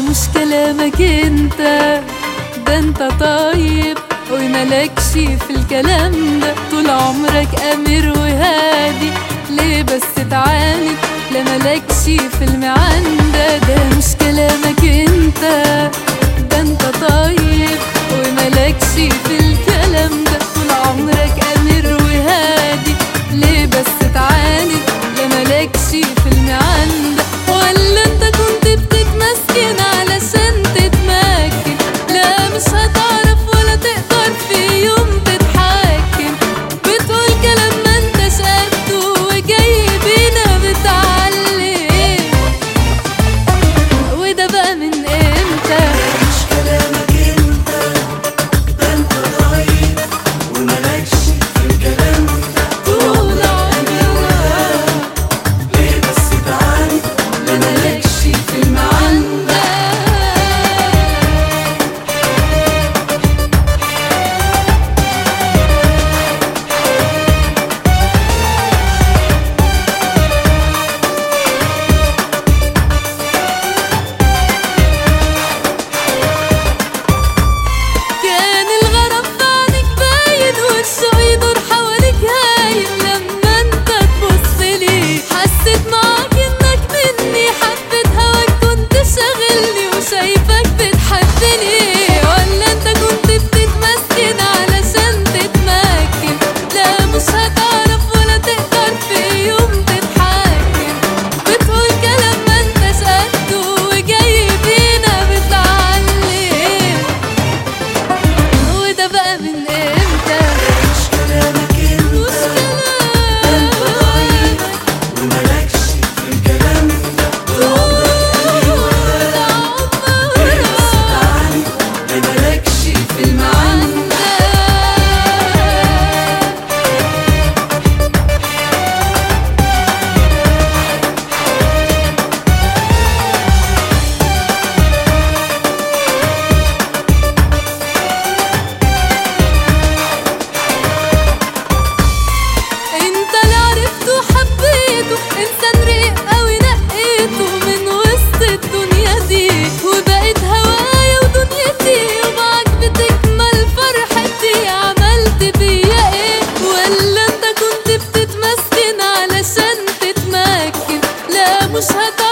مش كلامك انت ده انت طيب وملكش في الكلام ده طول عمرك امير وهادي ليه بس تعاند لا ملكش في المعندة ده مش كلامك انت ده انت طيب وملكش في الكلام ده طول عمرك امير وهادي ليه بس تعاند لا ملكش في المعندة ولا انت كنت بتتمسكن علشان تتمكن لا مش هتعرف ولا تقدر في يوم تتحكم بتقول كلام ما انتش قده وجاي بينا بتعلم وده بقى من امتى مش كلامك انت ده انت طيب وملكش في الكلام ده طول عمرك ليه بس تعاند ما مالكش في المعندة كان الغرام في عينك باين والشوق يدور حواليك هايل لما انت تبص لي حسيت معاك انك مني حبيت هواك كنت شاغلني وشايفك بتحبني ولا انت كنت بتتمسكن علشان تتمكن لا مش هتعرف ولا تقدر في يوم تتحكم بتقول كلام ما انتش قده وجاي بينا بتعلم وده بقى من امتى مش كلامك انت مش ده انت طيب وملكش في الكلام ده طول عمرك ليه بس تعاند ما ملكش في المعندة انت اللي عرفته وحبيته انسان ريق قوي نقيته من وسط الدنيا دي وبقيت هوايا ودنيتي ومعاك بتكمل فرحتي عملت بيا ايه ولا انت كنت بتتمسكن علشان تتمكن لا مش هتعرف